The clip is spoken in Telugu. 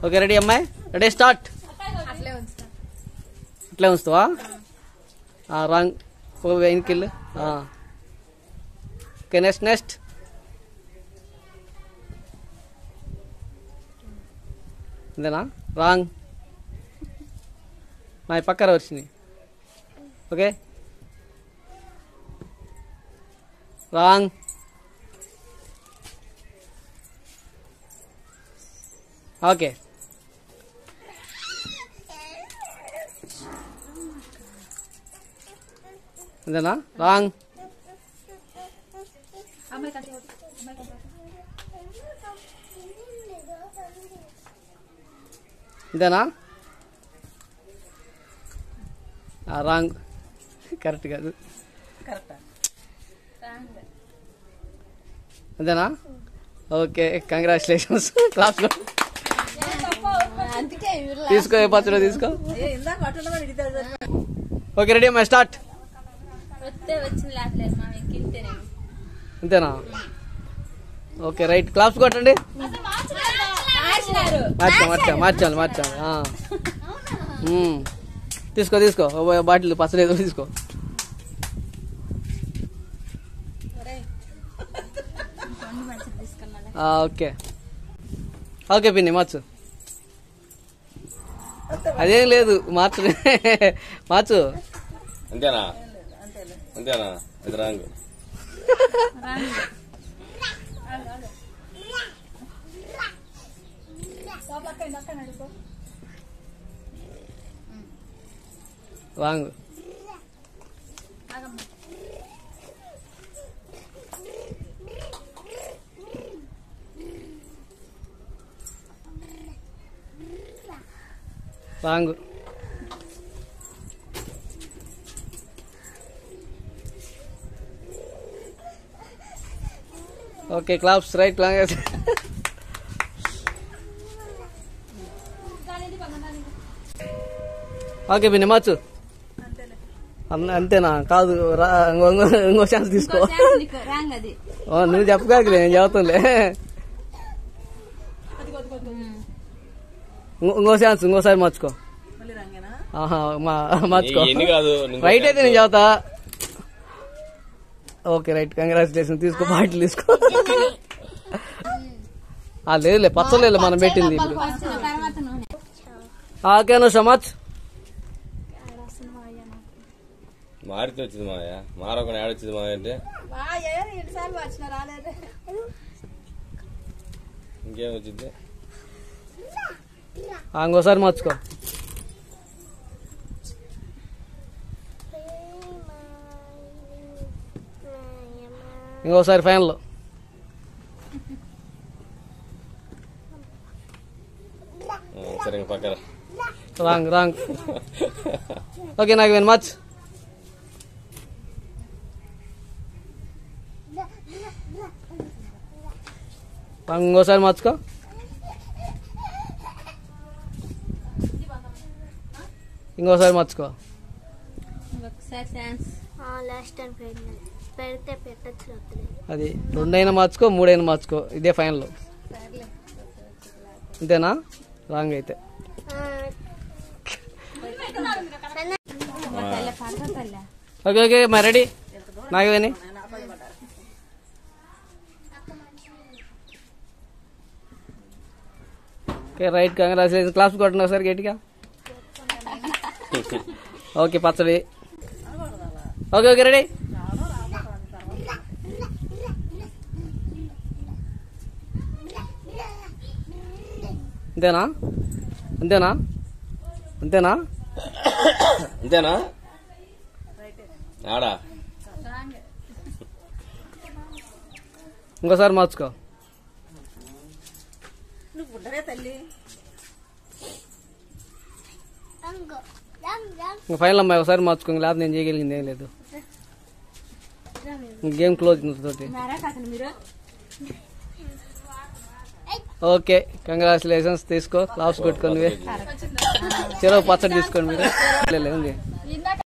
ఓకే రెడీ అమ్మాయి రెడీ స్టార్ట్ అట్లే ఉంచుతా ఇట్లా ఉంచుతావా ఆ, రాంగ్ ఓ వెనకెళ్ళు ఓకే నెక్స్ట్ నెక్స్ట్ అంతేనా రాంగ్ నా ఈ పక్కన వచ్చినాయి ఓకే రాంగ్ ఓకే అంతేనా రాంగ్ అమ్మాయి కట్టి అమ్మాయి కట్టి అంతేనా ఆ, రాంగ్ కరెక్ట్ కాదు అంతేనా ఓకే కంగ్రాచులేషన్స్ క్లాస్ అందుకే తీసుకో ఏ పచ్చడో తీసుకో ఓకే రెడీ అమ్మా స్టార్ట్ వస్తే వచ్చిన లేకలేదు మా వెంకింటే నేను అంతేనా ఓకే రైట్ క్లాప్స్ కొట్టండి మార్చినారు మార్చాం మార్చాం మార్చాలి మార్చాలి ఆ. మ్మ్. తీసుకో తీసుకో ఓ బాటిల్ పచ్చలేదు తీసుకో ఆ, ఓకే ఓకే పిన్ని మార్చు అదేం లేదు మార్చు మార్చు అంతేనా అంతేనా అది wrong wrong wrong okay claps right long okay పిన్ని మార్చు అన్న- అంతేనా కాదు రా ఇంకో ఇంకో- ఇంకో ఛాన్స్ తీసుకో రాంగ్ అది ఓ, నువ్వు చెప్పగాక నేను చెబుతానులే ఇంకో- ఇంకో ఛాన్స్ ఇంకోసారి మార్చుకో ఆహా, మా- మార్చుకో ఎన్ని కాదు ఇంకో రైట్ అయితే నేను చెబుతా ఓకే రైట్ కంగ్రాచులేషన్ తీసుకో బాటిల్ తీసుకో ఆ, లేదులే పచ్చలేదు మనం పెట్టింది ఇప్పుడు వచ్చిన తర్వాత నూనె ఆ, ఓకే నో సో మచ్ మారితే వచ్చింది మాయ మారకుండా ఏడొచ్చింది మాయ అంటే ఎన్నిసార్లు వచ్చిన రాలేదు ఇంకేం వచ్చింది ఆ, ఇంకోసారి మార్చుకో ఇంకోసారి ఫైనల్ ఆ, సరే ఇంక పక్కన రాంగ్ రాంగ్ ఓకే నాకు వెన్ మచ్ రాంగ్ ఇంకోసారి మార్చుకో ఇంకోసారి మార్చుకో ఇంకొకసారి ఛాన్స్ లాస్ట్ టైం పెట్టిన పెడితే పెట్టచ్చు వద్దులే అది రెండైనా మార్చుకో మూడైనా మార్చుకో ఇదే ఫైనల్ అంతేనా రాంగ్ అయితే పడతలే ఓకే ఓకే మరి ready Nagaveni okay right congratulation claps కొట్టండి ఒకసారి గట్టిగా ఓకే పచ్చడి ఓకే ఓకే రెడీ అంతేనా అంతేనా అంతేనా అంతేనా ఆడా ఇంకోసారి మార్చుకో రంగు రంగు రంగు ఇంకా ఫైనల్ అమ్మాయి ఒకసారి మార్చుకో ఇంకా లేకపోతే నేను చేయగలిగింది ఏం లేదు గేమ్ క్లోజ్ తోటి మరా కాకండి మీరు ఓకే కంగ్రాచులేషన్స్ తీసుకో క్లాప్స్ కొట్టుకోండి చెరవ పచ్చడి తీసుకోండి మీరు లేదు, ఉంది